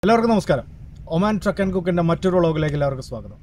എല്ലാവർക്കും നമസ്കാരം Oman truck and കുക്കിൻ്റെ മറ്റൊരു വ്ളോഗിലേക്ക് എല്ലാവർക്കും സ്വാഗതം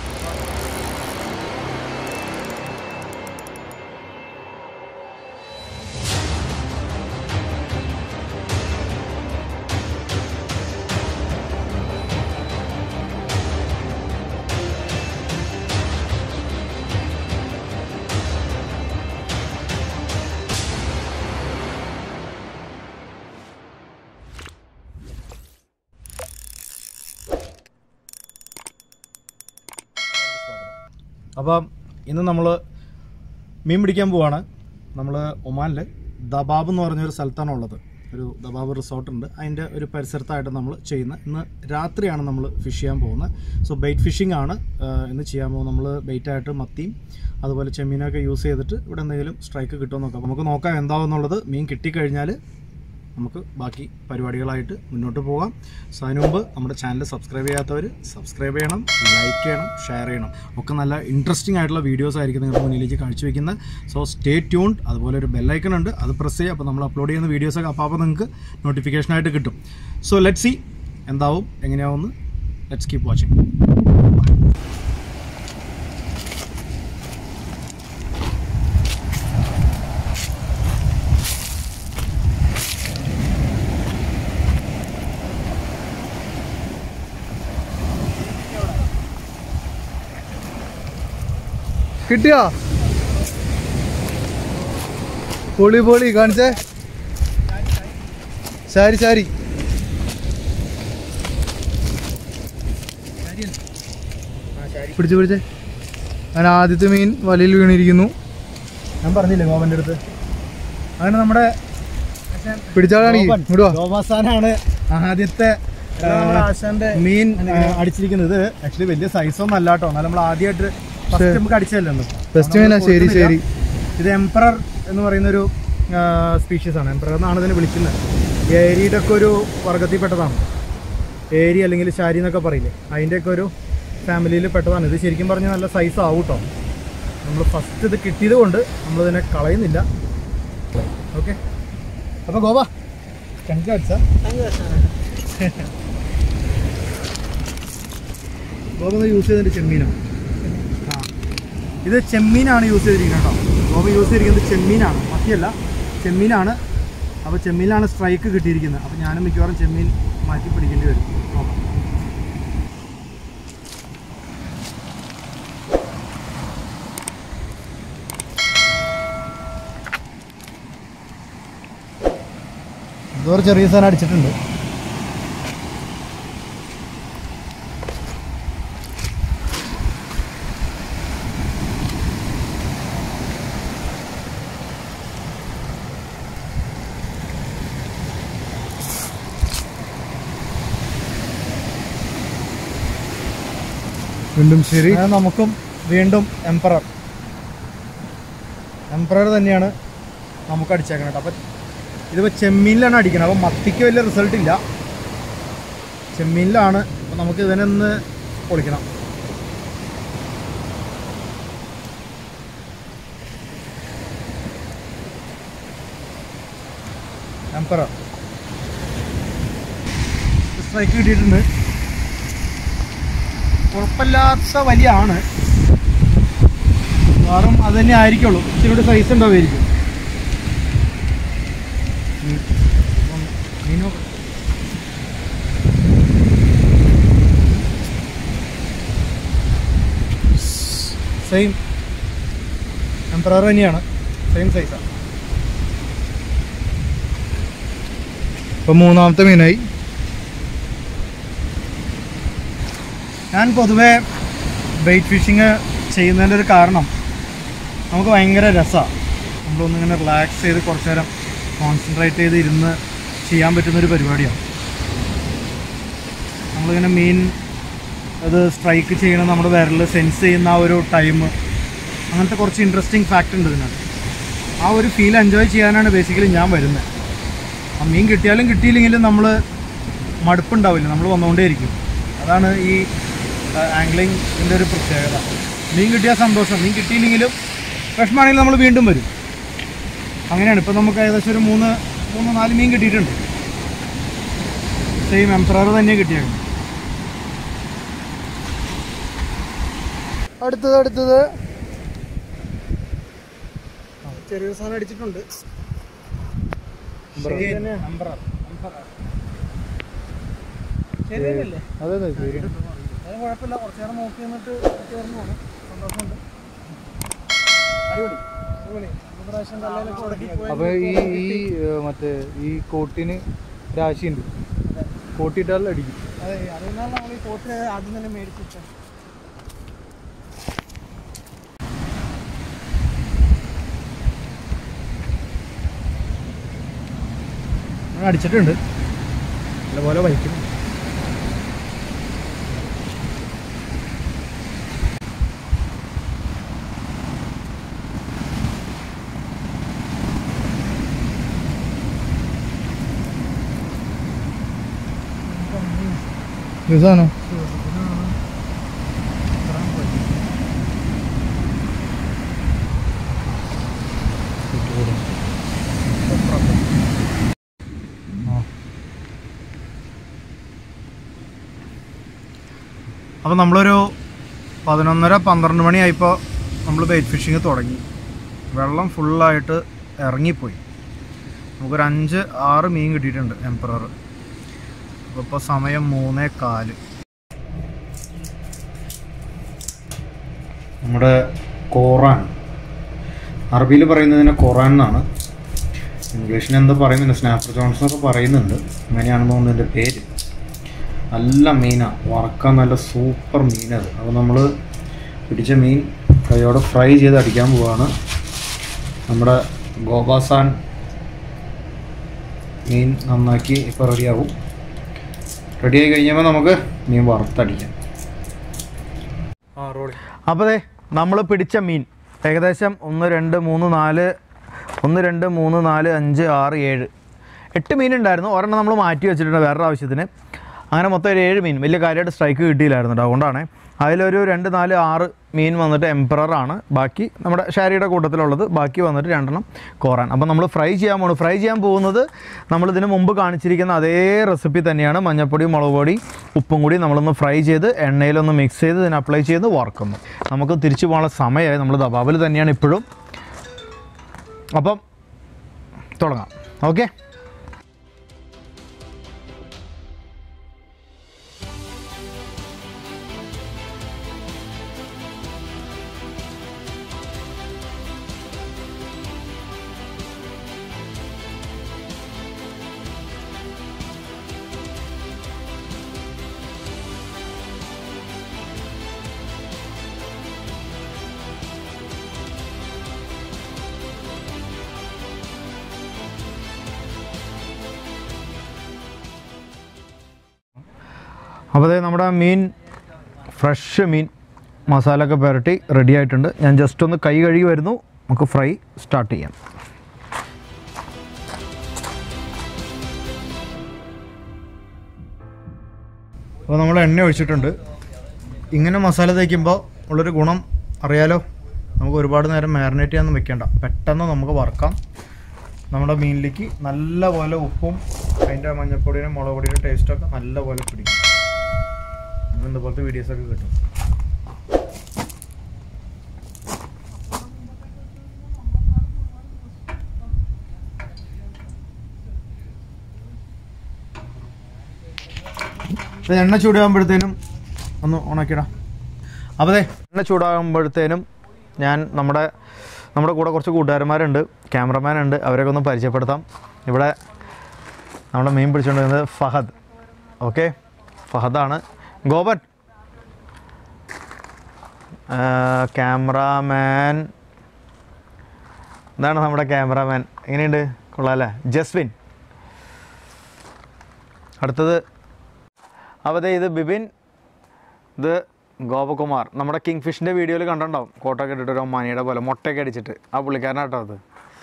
അപ്പം ഇന്ന് നമ്മൾ മീൻ പിടിക്കാൻ പോവാണ് നമ്മൾ ഒമാനിൽ ദബാബ് എന്ന് പറഞ്ഞൊരു സ്ഥലത്താണ് ഉള്ളത് ഒരു ദബാബ് റിസോർട്ട് ഉണ്ട് അതിൻ്റെ ഒരു പരിസരത്തായിട്ട് നമ്മൾ ചെയ്യുന്ന ഇന്ന് രാത്രിയാണ് നമ്മൾ ഫിഷ് ചെയ്യാൻ പോകുന്നത് സോ ബെയ്റ്റ് ഫിഷിംഗ് ആണ് ആ, ഇന്ന് ചെയ്യാൻ പോകുന്നത് നമ്മൾ ബെയ്റ്റായിട്ട് മത്തിയും അതുപോലെ ചെമ്മീനൊക്കെ യൂസ് ചെയ്തിട്ട് ഇവിടെ എന്തെങ്കിലും സ്ട്രൈക്ക് കിട്ടുമോ നോക്കാം നമുക്ക് നോക്കാം എന്താവുന്നുള്ളത് മീൻ കിട്ടിക്കഴിഞ്ഞാൽ നമുക്ക് ബാക്കി പരിപാടികളായിട്ട് മുന്നോട്ട് പോകാം സോ അതിനു മുമ്പ് നമ്മുടെ ചാനൽ സബ്സ്ക്രൈബ് ചെയ്യാത്തവർ സബ്സ്ക്രൈബ് ചെയ്യണം ലൈക്ക് ചെയ്യണം ഷെയർ ചെയ്യണം ഒക്കെ നല്ല ഇൻട്രസ്റ്റിംഗ് ആയിട്ടുള്ള വീഡിയോസ് ആയിരിക്കും നിങ്ങളുടെ മുന്നിലേക്ക് കാഴ്ചവെക്കുന്നത് സോ സ്റ്റേ ട്യൂൺഡ് അതുപോലെ ഒരു ബെല്ലൈക്കൺ ഉണ്ട് അത് പ്രസ് ചെയ്യുക അപ്പോൾ നമ്മൾ അപ്ലോഡ് ചെയ്യുന്ന വീഡിയോസൊക്കെ അപ്പോൾ അപ്പോൾ നിങ്ങൾക്ക് നോട്ടിഫിക്കേഷനായിട്ട് കിട്ടും സോ ലെറ്റ് സി എന്താവും എങ്ങനെയാവുമെന്ന് ലെറ്റ്സ് കീപ് വാച്ചിങ് കിട്ടിയോ പൊളി പൊളി കാണിച്ചേ ശാരി ശാരി പിടിച്ച് പിടിച്ചേ അങ്ങനെ ആദ്യത്തെ മീൻ വലയിൽ വീണിരിക്കുന്നു ഞാൻ പറഞ്ഞില്ലേ ഗോപൻ്റെ അടുത്ത് അങ്ങനെ നമ്മുടെ പിടിച്ചാളാണെങ്കിൽ ഇങ്ങോട്ട് വാ ഗോപാസാനാണ് ആദ്യത്തെ മീൻ ആ, അടിച്ചിരിക്കുന്നത് ഇത് ആക്ച്വലി വലിയ സൈസ് ഒന്നും അല്ല കേട്ടോ എന്നാൽ നമ്മൾ ആദ്യമായിട്ട് ഫസ്റ്റ് നമുക്ക് അടിച്ചല്ലോ ഫസ്റ്റ് മീനാ ശരി ശരി ഇത് എംപറർ എന്ന് പറയുന്ന ഒരു സ്പീഷീസ് ആണ് എംപറർ എന്നാണ് ഇതിനെ വിളിക്കുന്നത് ഏരിയുടെ ഒക്കെ ഒരു വർഗത്തിൽപ്പെട്ടതാണ് ഏരി അല്ലെങ്കിൽ ശാരി എന്നൊക്കെ പറയില്ലേ അതിൻ്റെയൊക്കെ ഒരു ഫാമിലിയിൽ പെട്ടതാണ് ഇത് ശരിക്കും പറഞ്ഞാൽ നല്ല സൈസ് ആവും കേട്ടോ നമ്മൾ ഫസ്റ്റ് ഇത് കിട്ടിയത് കൊണ്ട് നമ്മളിതിനെ കളയുന്നില്ല ഓക്കെ അപ്പോൾ ഗോവ കണക്ക് അടിച്ചാ ഗോപ യൂസ് ചെയ്തിട്ട് ചെമ്മീനാണ് ആ ഇത് ചെമ്മീനാണ് യൂസ് ചെയ്തിരിക്കുന്നത് കേട്ടോ ഗോപ യൂസ് ചെയ്തിരിക്കുന്നത് ചെമ്മീനാണ് മത്തിയല്ല ചെമ്മീനാണ് അപ്പോൾ ചെമ്മീനാണ് സ്ട്രൈക്ക് കിട്ടിയിരിക്കുന്നത് അപ്പോൾ ഞാനും മിക്കവാറും ചെമ്മീൻ മാറ്റി പിടിക്കേണ്ടി വരും നോക്കാം ഇതൊരു ചെറിയ സാധനം അടിച്ചിട്ടുണ്ട് വീണ്ടും ശരി അങ്ങനെ നമുക്കും വീണ്ടും എംപറർ എംപറർ തന്നെയാണ് നമുക്ക് അടിച്ചേക്കണം കേട്ടോ അപ്പം ഇതിപ്പോൾ ചെമ്മീനിലാണ് അടിക്കുന്നത് അപ്പം മത്തിക്ക് വലിയ റിസൾട്ട് ഇല്ല ചെമ്മീനിലാണ് അപ്പം നമുക്ക് ഇതിനൊന്ന് പൊളിക്കണം എംപറർ സ്ട്രൈക്ക് കിട്ടിയിട്ടുണ്ട് കുഴപ്പമില്ലാത്ത വലിയാണ് വേറും അത് തന്നെ ആയിരിക്കുള്ളൂ ഇച്ചിരി കൂടി സൈസ് ഉണ്ടാവുമായിരിക്കും ഉം. അപ്പം മീൻ നോക്കാം. സെയിം എംപറർ തന്നെയാണ് സെയിം സൈസാണ് ഇപ്പൊ മൂന്നാമത്തെ മീനായി ഞാൻ പൊതുവേ ബെയ്റ്റ് ഫിഷിങ് ചെയ്യുന്നതിൻ്റെ ഒരു കാരണം നമുക്ക് ഭയങ്കര രസമാണ് നമ്മളൊന്നിങ്ങനെ റിലാക്സ് ചെയ്ത് കുറച്ച് നേരം കോൺസെൻട്രേറ്റ് ചെയ്ത് ഇരുന്ന് ചെയ്യാൻ പറ്റുന്നൊരു പരിപാടിയാണ് നമ്മളിങ്ങനെ മീൻ അത് സ്ട്രൈക്ക് ചെയ്യണം നമ്മുടെ വിരൽ സെൻസ് ചെയ്യുന്ന ആ ഒരു ടൈം അങ്ങനത്തെ കുറച്ച് ഇൻട്രസ്റ്റിംഗ് ഫാക്റ്റ് ഉണ്ട് ഇതിനകത്ത് ആ ഒരു ഫീൽ എൻജോയ് ചെയ്യാനാണ് ബേസിക്കലി ഞാൻ വരുന്നത് ആ മീൻ കിട്ടിയാലും കിട്ടിയില്ലെങ്കിലും നമ്മൾ മടുപ്പുണ്ടാവില്ല നമ്മൾ വന്നുകൊണ്ടേയിരിക്കും അതാണ് ഈ ആംഗ്ലിങ്ങിൻ്റെ ഒരു പ്രത്യേകത മീൻ കിട്ടിയാൽ സന്തോഷം മീൻ കിട്ടിയില്ലെങ്കിലും വിഷമാണെങ്കിൽ നമ്മൾ വീണ്ടും വരും അങ്ങനെയാണ് ഇപ്പം നമുക്ക് ഏകദേശം ഒരു മൂന്ന് മൂന്ന് നാല് മീൻ കിട്ടിയിട്ടുണ്ട് സെയിം എംപ്രയർ തന്നെ കിട്ടിയേക്കണം അടുത്തത് അടുത്തത് ചെറിയൊരു സാധനം അടിച്ചിട്ടുണ്ട് ശരിയല്ലേ അതെ അതെ ശരി അത് കുഴപ്പമില്ല കുറച്ച് നേരം നോക്കി നിന്നിട്ട് ചേർന്ന് പോകണം സന്തോഷമുണ്ട് അടിപൊളി അടിപൊളി ഒരു പ്രാവശ്യം കല്ലയിലൊക്കെ ഉടക്കി പോയി അപ്പൊ ഈ ഈ ഏർ, മറ്റേ ഈ കോട്ടിന് രാശിയുണ്ട് കോട്ടിട്ടാൽ അടിക്കും അതെ അതുകൊണ്ടാണ് നമ്മൾ ഈ കോട്ട് ആദ്യം തന്നെ മേടിച്ച് വെച്ചത് നമ്മൾ അടിച്ചിട്ടുണ്ട് നല്ലപോലെ വലിക്കും രസാണോ അപ്പോൾ നമ്മളൊരു പതിനൊന്നര പന്ത്രണ്ട് മണിയായപ്പോൾ നമ്മൾ ബൈറ്റ് ഫിഷിങ് തുടങ്ങി വെള്ളം ഫുള്ളായിട്ട് ഇറങ്ങിപ്പോയി നമുക്കൊരു അഞ്ച് ആറ് മീൻ കിട്ടിയിട്ടുണ്ട് എംപറർ അപ്പോൾ ഇപ്പോൾ സമയം മൂന്നേ കാല് നമ്മുടെ കോറാൻ അറബിയിൽ പറയുന്നതിനെ ഖുറാൻ എന്നാണ് ഇംഗ്ലീഷിന് എന്താ പറയുന്നുണ്ട് സ്നാപ്പർ ജോൺസ് എന്നൊക്കെ പറയുന്നുണ്ട് അങ്ങനെയാണെന്ന് തോന്നുന്നു എൻ്റെ പേര് നല്ല മീനാണ് വറക്കാൻ നല്ല സൂപ്പർ മീനത് അപ്പോൾ നമ്മൾ പിടിച്ച മീൻ കൈയോടെ ഫ്രൈ ചെയ്ത് അടിക്കാൻ പോവാണ് നമ്മുടെ ഗോപാസാൻ മീൻ നന്നാക്കി ഇപ്പോൾ റെഡിയാവും റെഡിയായി കഴിഞ്ഞപ്പോൾ നമുക്ക് മീൻ വറുത്തടിക്കാം അപ്പോൾ അതെ നമ്മൾ പിടിച്ച മീൻ ഏകദേശം ഒന്ന് രണ്ട് മൂന്ന് നാല് ഒന്ന് രണ്ട് മൂന്ന് നാല് അഞ്ച് ആറ് ഏഴ് എട്ട് മീൻ ഉണ്ടായിരുന്നു ഒരെണ്ണം നമ്മൾ മാറ്റി വെച്ചിട്ടുണ്ട് വേറൊരു ആവശ്യത്തിന് അങ്ങനെ മൊത്തം ഒരു ഏഴ് മീൻ വലിയ കാര്യമായിട്ട് സ്ട്രൈക്ക് കിട്ടിയില്ലായിരുന്നു കേട്ടോ അതുകൊണ്ടാണ് അതിലൊരു രണ്ട് നാല് ആറ് മീൻ വന്നിട്ട് എംപറർ ആണ് ബാക്കി നമ്മുടെ ഷാരിയുടെ കൂട്ടത്തിലുള്ളത് ബാക്കി വന്നിട്ട് രണ്ടെണ്ണം കോറാൻ അപ്പോൾ നമ്മൾ ഫ്രൈ ചെയ്യാൻ പോകുന്നു ഫ്രൈ ചെയ്യാൻ പോകുന്നത് നമ്മൾ ഇതിന് മുമ്പ് കാണിച്ചിരിക്കുന്ന അതേ റെസിപ്പി തന്നെയാണ് മഞ്ഞപ്പൊടി മുളക് പൊടി ഉപ്പും കൂടി നമ്മളൊന്ന് ഫ്രൈ ചെയ്ത് എണ്ണയിലൊന്ന് മിക്സ് ചെയ്ത് ഇതിന് അപ്ലൈ ചെയ്ത് വറക്കുന്നു നമുക്ക് തിരിച്ചു പോകാനുള്ള സമയമായി നമ്മൾ ദബാബിൽ തന്നെയാണ് ഇപ്പോഴും അപ്പം തുടങ്ങാം ഓക്കെ അപ്പോൾ അതെ നമ്മുടെ മീൻ ഫ്രഷ് മീൻ മസാല ഒക്കെ പുരട്ടി റെഡി ആയിട്ടുണ്ട് ഞാൻ ജസ്റ്റ് ഒന്ന് കൈ കഴുകി വരുന്നു നമുക്ക് ഫ്രൈ സ്റ്റാർട്ട് ചെയ്യാം അപ്പോൾ നമ്മൾ എണ്ണ ഒഴിച്ചിട്ടുണ്ട് ഇങ്ങനെ മസാല തേക്കുമ്പോൾ ഉള്ളൊരു ഗുണം അറിയാലോ നമുക്ക് ഒരുപാട് നേരം മാരിനേറ്റ് ചെയ്യാനൊന്നും വെക്കേണ്ട പെട്ടെന്ന് നമുക്ക് വറക്കാം നമ്മുടെ മീനിലേക്ക് നല്ല പോലെ ഉപ്പും അതിൻ്റെ മഞ്ഞപ്പൊടിയുടെ മുളക് പൊടിയുടെ ടേസ്റ്റൊക്കെ നല്ല പോലെ പിടിക്കും നമുക്ക് ഇതുപോലത്തെ വീഡിയോസൊക്കെ കിട്ടും ഇത് എണ്ണ ചൂടാകുമ്പോഴത്തേനും ഒന്ന് ഉണക്കിടാം അപ്പോൾ അതെ എണ്ണ ചൂടാകുമ്പോഴത്തേനും ഞാൻ നമ്മുടെ നമ്മുടെ കൂടെ കുറച്ച് കൂട്ടുകാരന്മാരുണ്ട് ക്യാമറമാൻ ഉണ്ട് അവരെയൊക്കെ ഒന്ന് പരിചയപ്പെടുത്താം ഇവിടെ നമ്മുടെ മീൻ പിടിച്ചുകൊണ്ട് വരുന്നത് ഫഹദ് ഓക്കെ ഫഹദാണ് ഗോപൻ ക്യാമറാമാൻ ഇതാണ് നമ്മുടെ ക്യാമറാമാൻ എങ്ങനെയുണ്ട് കൊള്ളാമല്ലേ ജസ്വിൻ അടുത്തത് അപ്പോൾ ദേ ഇത് ബിബിൻ ഇത് ഗോപകുമാർ നമ്മുടെ കിങ് ഫിഷിൻ്റെ വീഡിയോയിൽ കണ്ടിട്ടുണ്ടാവും കോട്ടൊക്കെ ഇട്ടിട്ട് ഒരു മണിയുടെ പോലെ മുട്ടയൊക്കെ അടിച്ചിട്ട് ആ പുള്ളിക്കാരനാട്ടോ അത്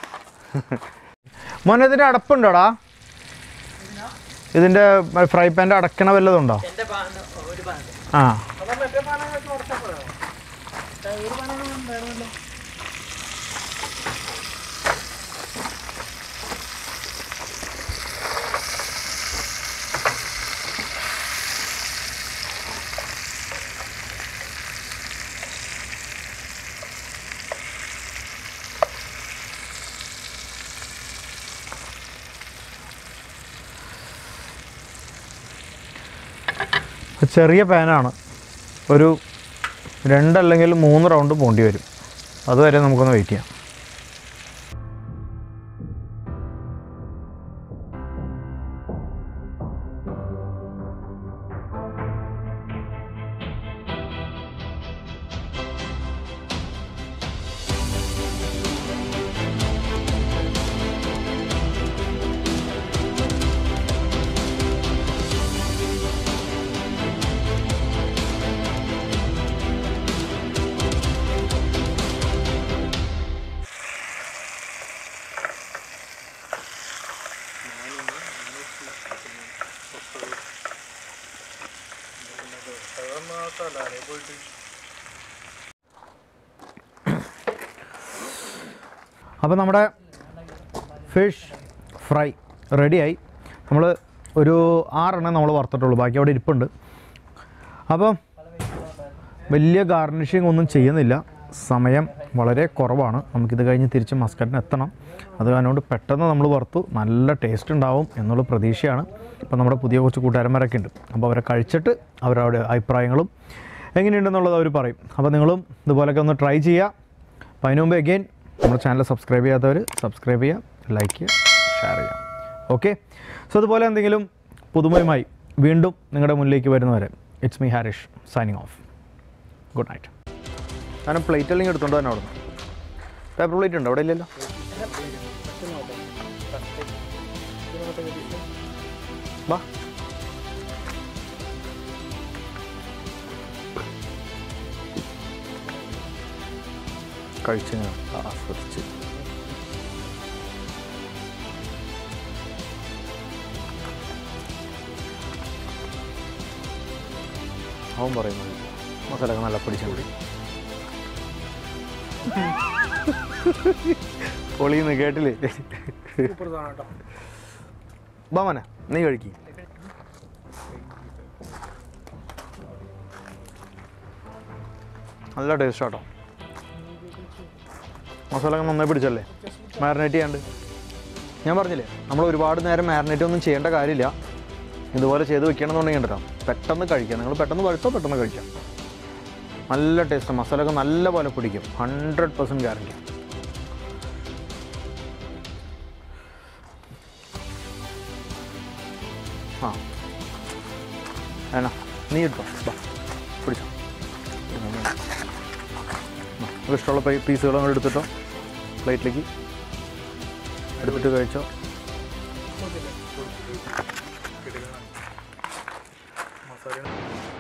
മോനെ ഇതിൻ്റെ അടപ്പുണ്ടോടാ ഇതിൻ്റെ ഫ്രൈ പാൻ്റെ അടക്കണ വല്ലതും ഉണ്ടോ ആ ചെറിയ പാനാണ് ഒരു രണ്ടല്ലെങ്കിൽ മൂന്ന് റൗണ്ട് പോണ്ടി വരും അതുവരെ നമുക്കൊന്ന് വെയിറ്റ് ചെയ്യാം അപ്പോൾ നമ്മുടെ ഫിഷ് ഫ്രൈ റെഡിയായി നമ്മൾ ഒരു ആറെണ്ണം നമ്മൾ വറുത്തിട്ടുള്ളൂ ബാക്കി അവിടെ ഇരിപ്പുണ്ട് അപ്പം വലിയ ഗാർണിഷിങ് ഒന്നും ചെയ്യുന്നില്ല സമയം വളരെ കുറവാണ് നമുക്കിത് കഴിഞ്ഞ് തിരിച്ച് മസ്കറ്റിന് എത്തണം അത് കാരണം പെട്ടെന്ന് നമ്മൾ വറുത്തു നല്ല ടേസ്റ്റ് ഉണ്ടാവും എന്നുള്ള പ്രതീക്ഷയാണ് അപ്പോൾ നമ്മുടെ പുതിയ കുറച്ച് കൂട്ടുകാരന്മാരൊക്കെ ഉണ്ട് അപ്പോൾ അവരെ കഴിച്ചിട്ട് അവരുടെ അഭിപ്രായങ്ങളും എങ്ങനെയുണ്ടെന്നുള്ളത് അവർ പറയും അപ്പോൾ നിങ്ങളും ഇതുപോലൊക്കെ ഒന്ന് ട്രൈ ചെയ്യുക അപ്പോൾ അതിന് മുമ്പ് എഗെയിൻ നമ്മുടെ ചാനൽ സബ്സ്ക്രൈബ് ചെയ്യാത്തവർ സബ്സ്ക്രൈബ് ചെയ്യുക ലൈക്ക് ചെയ്യുക ഷെയർ ചെയ്യുക ഓക്കെ സോ അതുപോലെ എന്തെങ്കിലും പുതുമയുമായി വീണ്ടും നിങ്ങളുടെ മുന്നിലേക്ക് വരുന്നവരെ it's me Harish signing off good night ഞാൻ പ്ലേറ്റ് അല്ലെങ്കിൽ എടുത്തോണ്ട് തന്നെ അവിടെ പേപ്പർ പ്ലേറ്റ് ഉണ്ടോ അവിടെ ഇല്ലല്ലോ വാ കഴിച്ച് ഞാൻ ആസ്വദിച്ച് അവൻ പറയുന്നത് മസാലൊക്കെ നല്ല പിടിച്ചുകൂടി പൊളിന്ന് കേട്ടില്ലേ ബാമന നീ കഴിക്കി നല്ല ടേസ്റ്റ് ആട്ടോ മസാല ഒക്കെ നന്നായി പിടിച്ചല്ലേ മാരിനേറ്റ് ചെയ്യാണ്ട് ഞാൻ പറഞ്ഞില്ലേ നമ്മൾ ഒരുപാട് നേരം മാരിനേറ്റ് ഒന്നും ചെയ്യേണ്ട കാര്യമില്ല ഇതുപോലെ ചെയ്ത് വെക്കണമെന്നുണ്ടെങ്കിൽ ഉണ്ടല്ലോ പെട്ടെന്ന് കഴിക്കാം നിങ്ങൾ പെട്ടെന്ന് പഴുത്തോ പെട്ടെന്ന് കഴിക്കാം നല്ല ടേസ്റ്റ് മസാല ഒക്കെ നല്ല പോലെ പിടിക്കും ഹൺഡ്രഡ് പെർസെൻറ്റ് ഗ്യാരണ്ടി ആ ഏനാ നീ എടുത്തോ ബാ പിടിച്ചോ നമുക്ക് ഇഷ്ടമുള്ള പീസുകൾ അങ്ങോട്ട് എടുത്തിട്ടോ പ്ലേറ്റിലേക്ക് എടുത്തിട്ട് കഴിച്ചോ മസാല